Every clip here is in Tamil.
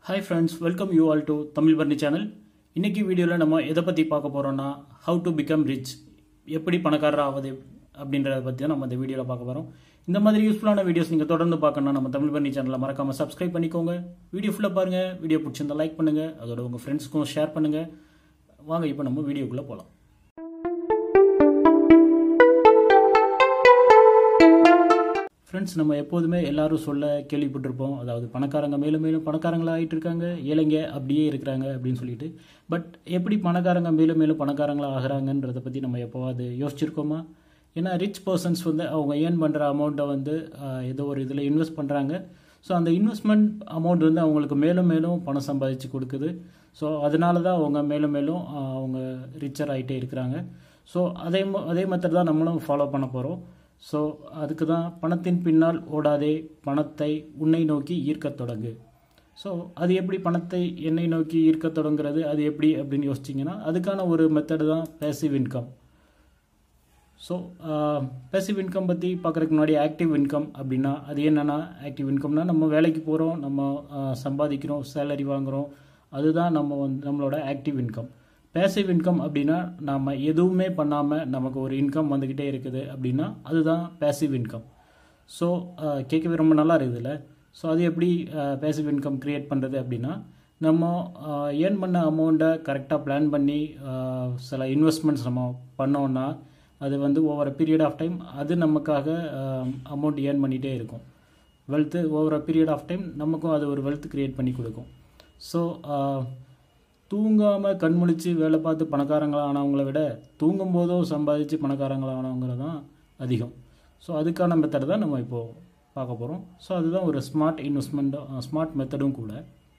hi friends welcome you all to Tamil பர்னி சேனல் இன்னைக்கு வீடியோவில் நம்ம எதை பற்றி பார்க்க போகிறோம்னா ஹவு டு பிகம் ரிச் எப்படி பணக்காரர் ஆவது அப்படின்றத பற்றி தான் நம்ம இந்த வீடியோவில் பார்க்க போகிறோம் இந்த மாதிரி யூஸ்ஃபுல்லான வீடியோஸ் நீங்கள் தொடர்ந்து பார்க்கணும்னா நம்ம தமிழ் பர்னி சேனலை மறக்காமல் சப்ஸ்கிரைப் பண்ணிக்கோங்க வீடியோ ஃபுல்லாக பாருங்கள் வீடியோ பிடிச்சிருந்தா லைக் பண்ணுங்கள் அதோட உங்கள் ஃப்ரெண்ட்ஸ்க்கும் ஷேர் பண்ணுங்கள் வாங்க இப்போ நம்ம வீடியோக்குள்ளே போகலாம் ஃப்ரெண்ட்ஸ் நம்ம எப்போதுமே எல்லாரும் சொல்ல கேள்விப்பட்டிருப்போம் அதாவது பணக்காரங்க மேலும் மேலும் பணக்காரங்களா ஆகிட்டு இருக்காங்க ஏழைங்க அப்படியே இருக்கிறாங்க அப்படின்னு சொல்லிட்டு பட் எப்படி பணக்காரங்க மேலும் மேலும் பணக்காரங்களா ஆகிறாங்கன்றதை பற்றி நம்ம எப்போவாது யோசிச்சிருக்கோமா ஏன்னா ரிச் பர்சன்ஸ் வந்து அவங்க ஏர்ன் பண்ணுற அமௌண்ட்டை வந்து ஆஹ், ஏதோ ஒரு இதில் இன்வெஸ்ட் பண்ணுறாங்க ஸோ அந்த இன்வெஸ்ட்மெண்ட் அமௌண்ட் வந்து அவங்களுக்கு மேலும் மேலும் பணம் சம்பாதிச்சு கொடுக்குது ஸோ அதனால தான் அவங்க மேலும் மேலும் ஆஹ், அவங்க ரிச்சர் ஆகிட்டே இருக்கிறாங்க ஸோ அதே ம- அதே மெத்தட் தான் நம்மளும் ஃபாலோ பண்ண போகிறோம் ஸோ அதுக்கு தான் பணத்தின் பின்னால் ஓடாதே பணத்தை உன்னை நோக்கி ஈர்க்கத் தொடங்கு ஸோ அது எப்படி பணத்தை என்னை நோக்கி ஈர்க்கத் தொடங்குறது அது எப்படி அப்படின்னு யோசிச்சிங்கன்னா அதுக்கான ஒரு மெத்தடு தான் passive income so passive income பற்றி பார்க்குறதுக்கு முன்னாடி ஆக்டிவ் இன்கம் அப்படின்னா அது என்னென்னா ஆக்டிவ் இன்கம்னா நம்ம வேலைக்கு போகிறோம் நம்ம ஆஹ், சம்பாதிக்கிறோம் சேலரி வாங்குகிறோம் அதுதான் நம்ம வந்து நம்மளோட ஆக்டிவ் இன்கம் பேசிவ் இன்கம் அப்படின்னா நம்ம எதுவுமே பண்ணாமல் நமக்கு ஒரு இன்கம் வந்துக்கிட்டே இருக்குது அப்படின்னா அதுதான் பேசிவ் இன்கம் ஸோ கேட்கவே ரொம்ப நல்லா இருக்குதுல்ல ஸோ அது எப்படி பேசிவ் இன்கம் க்ரியேட் பண்ணுறது அப்படின்னா நம்ம ஏர்ன் பண்ண அமௌண்ட்டை கரெக்டாக பிளான் பண்ணி ஆஹ், சில இன்வெஸ்ட்மெண்ட்ஸ் நம்ம பண்ணோன்னா அது வந்து ஓவர் பீரியட் ஆஃப் டைம் அது நமக்காக அமௌண்ட் ஏர்ன் பண்ணிகிட்டே இருக்கும் wealth over a period of time நமக்கும் அது ஒரு வெல்த் க்ரியேட் பண்ணி கொடுக்கும் ஸோ தூங்காமல் கண்முழிச்சு வேலை பார்த்து பணக்காரங்களா ஆனவங்கள விட தூங்கும் போதும் சம்பாதிச்சு பணக்காரங்களா ஆனவங்க தான் அதிகம் ஸோ அதுக்கான மெத்தட் தான் நம்ம இப்போது பார்க்க போகிறோம் ஸோ அதுதான் ஒரு ஸ்மார்ட் இன்வெஸ்ட்மெண்ட் ஸ்மார்ட் மெத்தடும் கூட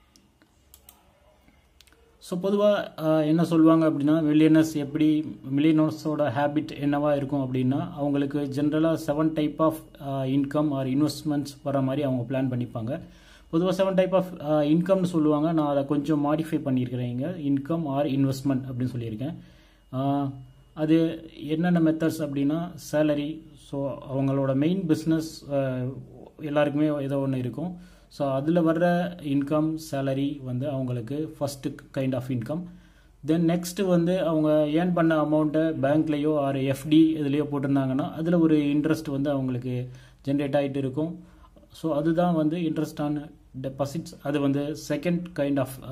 ஸோ பொதுவாக என்ன சொல்லுவாங்க அப்படின்னா மில்லியனர்ஸ் எப்படி மில்லியனர்ஸோட ஹேபிட் என்னவா இருக்கும் அப்படின்னா அவங்களுக்கு ஜென்ரலாக seven type of income or investments வர மாதிரி அவங்க பிளான் பண்ணிப்பாங்க பொதுவாக செவன் டைப் ஆஃப் இன்கம்னு சொல்லுவாங்க நான் அதை கொஞ்சம் மாடிஃபை பண்ணியிருக்கிறேன் இங்கே இன்கம் ஆர் இன்வெஸ்ட்மெண்ட் அப்படின்னு சொல்லியிருக்கேன் ஆஹ், அது என்னென்ன மெத்தட்ஸ் அப்படின்னா சேலரி ஸோ அவங்களோட மெயின் பிஸ்னஸ் எல்லாருக்குமே ஏதோ ஒன்று இருக்கும் ஸோ அதில் வர்ற இன்கம் சேலரி வந்து அவங்களுக்கு first kind of income then next வந்து அவங்க ஏர்ன் பண்ண அமௌண்ட்டை பேங்க்லேயோ ஆர் எஃப்டி இதுலேயோ போட்டிருந்தாங்கன்னா அதில் ஒரு இன்ட்ரெஸ்ட் வந்து அவங்களுக்கு ஜென்ரேட் ஆகிட்டு இருக்கும் ஸோ அதுதான் வந்து இன்ட்ரெஸ்ட் ஆன் டெபாசிட்ஸ் அது வந்து செகண்ட் கைண்ட் ஆஃப்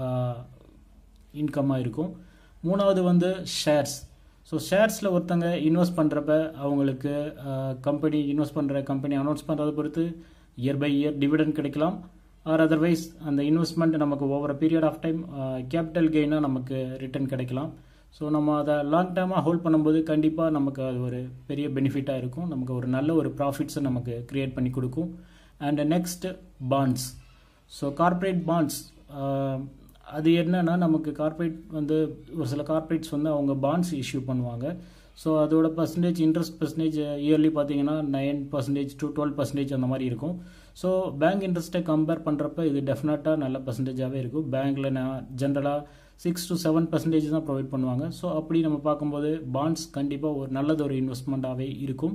இன்கமாக இருக்கும் மூணாவது வந்து ஷேர்ஸ் ஸோ ஷேர்ஸில் ஒருத்தங்க இன்வெஸ்ட் பண்ணுறப்ப அவங்களுக்கு கம்பெனி இன்வெஸ்ட் பண்ணுற கம்பெனி அனௌன்ஸ் பண்ணுறதை பொறுத்து இயர் பை இயர் டிவிடெண்ட் கிடைக்கலாம் ஆர் அதர்வைஸ் அந்த இன்வெஸ்ட்மெண்ட் நமக்கு over period of time capital கெயினாக நமக்கு ரிட்டர்ன் கிடைக்கலாம் ஸோ நம்ம அதை லாங் டேர்மாக ஹோல்ட் பண்ணும்போது கண்டிப்பாக நமக்கு அது ஒரு பெரிய பெனிஃபிட்டாக இருக்கும் நமக்கு ஒரு நல்ல ஒரு ப்ராஃபிட்ஸை நமக்கு க்ரியேட் பண்ணி கொடுக்கும் and next bonds so corporate bonds அது என்னன்னா நமக்கு கார்ப்பரேட் வந்து ஒரு சில கார்ப்பரேட்ஸ் வந்து அவங்க பாண்ட்ஸ் இஷ்யூ பண்ணுவாங்க ஸோ அதோட பர்சன்டேஜ் இன்ட்ரெஸ்ட் பர்சன்டேஜ் இயர்லி பார்த்தீங்கன்னா nine percentage to twelve percentage அந்த மாதிரி இருக்கும் ஸோ பேங்க் இன்ட்ரெஸ்ட்டை கம்பேர் பண்ணுறப்ப இது டெஃபினட்டாக நல்ல பர்சன்டேஜாகவே இருக்கும் பேங்க்கில் நான் ஜென்ரலாக சிக்ஸ் டு செவன் பர்சன்டேஜ் தான் ப்ரொவைட் பண்ணுவாங்க ஸோ அப்படி நம்ம பார்க்கும்போது பாண்ட்ஸ் கண்டிப்பாக ஒரு நல்லது ஒரு இன்வெஸ்ட்மெண்ட்டாகவே இருக்கும்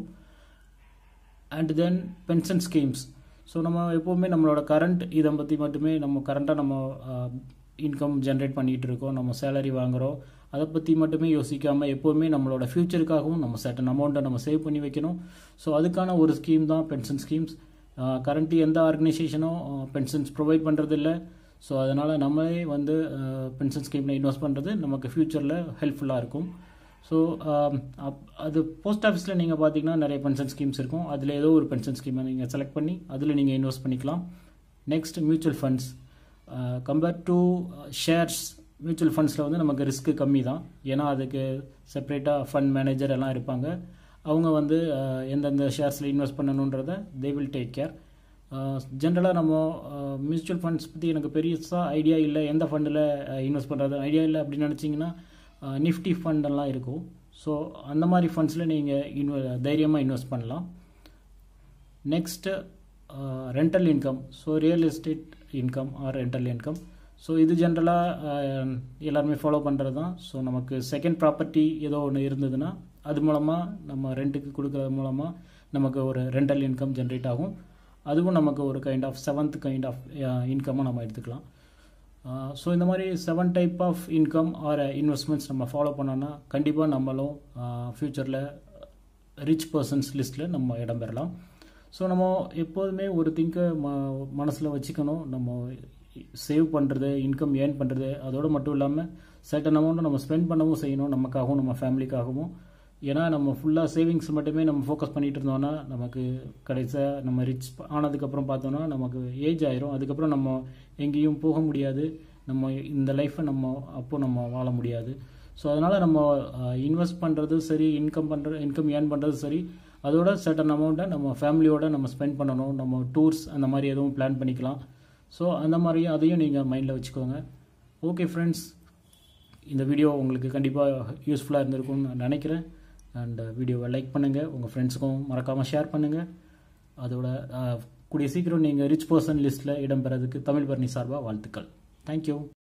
and then pension schemes so நம்ம எப்போவுமே நம்மளோட கரண்ட் இதை பற்றி மட்டுமே நம்ம கரண்ட்டாக நம்ம இன்கம் ஜென்ரேட் பண்ணிகிட்டு இருக்கோம் நம்ம சேலரி வாங்குகிறோம் அதை பற்றி மட்டுமே யோசிக்காமல் எப்போவுமே நம்மளோட ஃப்யூச்சருக்காகவும் நம்ம சர்டன் அமௌண்ட்டை நம்ம சேவ் பண்ணி வைக்கணும் ஸோ அதுக்கான ஒரு ஸ்கீம் தான் பென்ஷன் ஸ்கீம்ஸ் கரண்ட்லி எந்த ஆர்கனைசேஷனும் பென்ஷன்ஸ் ப்ரொவைட் பண்ணுறது இல்லை ஸோ அதனால் நம்மளே வந்து பென்ஷன் ஸ்கீமில் இன்வெஸ்ட் பண்ணுறது நமக்கு ஃப்யூச்சரில் ஹெல்ப்ஃபுல்லாக இருக்கும் ஸோ அது போஸ்ட் ஆஃபீஸில் நீங்கள் பார்த்தீங்கன்னா நிறைய பென்ஷன் ஸ்கீம்ஸ் இருக்கும் அதில் ஏதோ ஒரு பென்ஷன் ஸ்கீமை நீங்கள் செலக்ட் பண்ணி அதில் நீங்கள் இன்வெஸ்ட் பண்ணிக்கலாம் next mutual funds compare to shares mutual ஃபண்ட்ஸில் வந்து நமக்கு ரிஸ்க்கு கம்மி தான் ஏன்னா அதுக்கு செப்பரேட்டாக ஃபண்ட் மேனேஜர் எல்லாம் இருப்பாங்க அவங்க வந்து அஹ், எந்தெந்த ஷேர்ஸில் இன்வெஸ்ட் பண்ணணுன்றதை தே வில் டேக் கேர் ஜென்ரலாக நம்ம மியூச்சுவல் ஃபண்ட்ஸ் பற்றி எனக்கு பெருசாக ஐடியா இல்லை எந்த ஃபண்டில் இன்வெஸ்ட் பண்ணுறது ஐடியா இல்லை அப்படின்னு நினச்சிங்கன்னா நிஃப்டி ஃபண்டெல்லாம் இருக்கும் ஸோ அந்த மாதிரி ஃபண்ட்ஸில் நீங்கள் இன்வெ தைரியமாக இன்வெஸ்ட் பண்ணலாம் next rental income so real estate income or rental income so இது ஜென்ரலாக எல்லாருமே ஃபாலோ பண்ணுறது தான் ஸோ நமக்கு செகண்ட் ப்ராப்பர்ட்டி ஏதோ ஒன்று இருந்ததுன்னா அது மூலமாக நம்ம ரெண்ட்டுக்கு கொடுக்கறது மூலமாக நமக்கு ஒரு ரெண்டல் இன்கம் ஜென்ரேட் ஆகும் அதுவும் நமக்கு ஒரு kind of seventh kind of இன்கமாக நம்ம எடுத்துக்கலாம் ஸோ இந்த மாதிரி seven type of income or investments நம்ம ஃபாலோ பண்ணோன்னா கண்டிப்பாக நம்மளும் ஃப்யூச்சரில் ரிச் பர்சன்ஸ் லிஸ்ட்டில் நம்ம இடம் பெறலாம் ஸோ நம்ம எப்போதுமே ஒரு திங்கை ம மனசில் வச்சுக்கணும் நம்ம சேவ் பண்ணுறது இன்கம் ஏர்ன் பண்ணுறது அதோடு மட்டும் இல்லாமல் சர்டன் அமௌண்ட்டை நம்ம ஸ்பெண்ட் பண்ணவும் செய்யணும் நமக்காகவும் நம்ம ஃபேமிலிக்காகவும் ஏன்னா நம்ம ஃபுல்லாக சேவிங்ஸ் மட்டுமே நம்ம ஃபோக்கஸ் பண்ணிட்டு இருந்தோம்னா நமக்கு கடைசியாக நம்ம ரிச் ஆனதுக்கப்புறம் பார்த்தோன்னா நமக்கு ஏஜ் ஆயிரும் அதுக்கப்புறம் நம்ம எங்கேயும் போக முடியாது நம்ம இந்த லைஃப்பை நம்ம அப்போ நம்ம வாழ முடியாது ஸோ அதனால் நம்ம இன்வெஸ்ட் பண்ணுறது சரி இன்கம் பண்ணுற இன்கம் ஏர்ன் பண்ணுறது சரி அதோட சர்டன் அமௌண்ட்டை நம்ம ஃபேமிலியோட நம்ம ஸ்பெண்ட் பண்ணணும் நம்ம டூர்ஸ் அந்த மாதிரி எதுவும் பிளான் பண்ணிக்கலாம் ஸோ அந்த மாதிரி அதையும் நீங்கள் மைண்டில் வச்சுக்கோங்க ஓகே ஃப்ரெண்ட்ஸ் இந்த வீடியோ உங்களுக்கு கண்டிப்பாக யூஸ்ஃபுல்லாக இருந்திருக்கும்னு நான் நினைக்கிறேன் அண்ட் வீடியோவை லைக் பண்ணுங்கள் உங்கள் ஃப்ரெண்ட்ஸுக்கும் மறக்காமல் ஷேர் பண்ணுங்கள் அதோட கூடிய சீக்கிரம் நீங்கள் ரிச் பர்சன் லிஸ்ட்டில் இடம்பெறதுக்கு தமிழ் பரணி சார்பாக வாழ்த்துக்கள் தேங்க்யூ